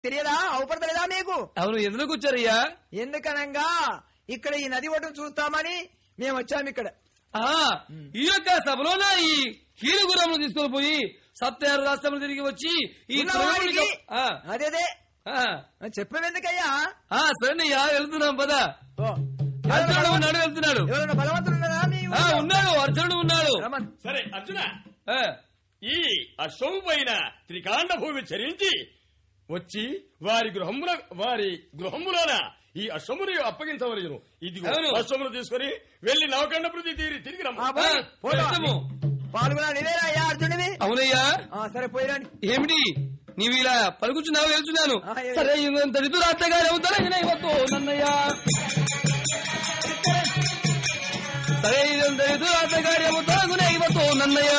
తెలియదా అవపడతలేదా మీకు అవును ఎందుకు వచ్చారయ్యా ఎందుకనంగా ఇక్కడ ఈ నది ఒడ్డును చూస్తామని మేము వచ్చాము ఇక్కడ ఆ, ఈ యొక్క సభలోన ఈ కీలుగురమును తీసుకొని పోయి సప్తయారు రాష్ట్రంలో తిరిగి వచ్చి ఈ ఉన్నవాడికి తురముడికి- ఆ, అదేదే ఆ, చెప్పేందుకయ్యా ఆ, సరేనయ్యా వెళ్తున్నాం పద ఓ, అర్జునుడు ఉన్నాడు వెళ్తున్నాడు ఎవరైనా బలవంతులు ఉన్నారా మీ ఆ ఊళ్ళో? ఉన్నాడు అర్జునుడు ఉన్నాడు రమణ్. సరే అర్జున ఆ, ఈ అశ్వము పైన త్రికాండ భూమి చరించి వచ్చి వారి గృహముల వారి గృహములోన ఈ అశ్వముని అప్పగించవలయును ఇది అవును. అశ్వమును తీసుకొని వెళ్లి నవకండ ప్రతి తీరి తిరిగి ఆ, రమ్మ పోయి, ఆ, పోయి రా. వెళ్తాము. పాల్గొనా నీవేనా అయ్యా అర్జునుడివి అవునయ్యా ఆ, సరే పోయిరాని ఏమిటి నీవు ఇలా పలుకుచున్నావు వెళ్తున్నాను ఆ, ఏ- సరే ఇంత రితు అత్తగారు అవుతారా ಇವತ್ತು నన్నయ్య సరే ఇదంత రితు అత్తగారు అవుతాగునే ಇವತ್ತು నన్నయ్య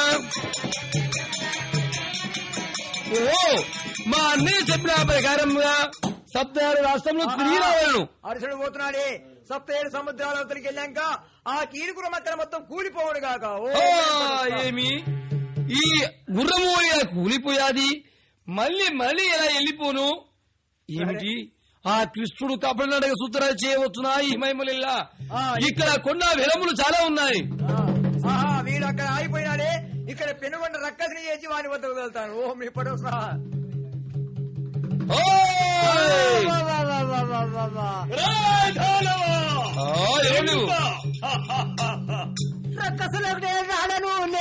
ఓ మా అన్నయ్య చెప్పిన ప్రకారంగా సప్తారు రాష్ట్రంలో తిరిగి రావాలను అర్జునుడు పోతున్నాడే సప్త ఏడు సముద్రాల అవతలికి వెళ్ళాక ఆ కీలుకుల మధ్య మొత్తం కూలిపోవడు కాక ఓ ఆ, ఏమి ఈ గుర్రము ఇలా కూలిపోయాది మళ్ళీ మళ్ళీ ఎలా వెళ్ళిపోను ఏమిటి ఆ కృష్ణుడు కపడినడగ సూత్రాలు చేయవచ్చునా ఈ మహిమలిల్లా ఆ, ఇక్కడ కొన్న విలములు చాలా ఉన్నాయి ఆ, ఆహా వీడు అక్కడ ఆగిపోయినాడే ఇక్కడ పెనుగొండ రక్కసిని చేసి వాని వద్ద వదులుతాను ఓ మీ పడు ఓయ్! రాధాలవా! ఆ, ఏమిటి? హా, హా, హా, హా. రక్కసులకు నేను రాడను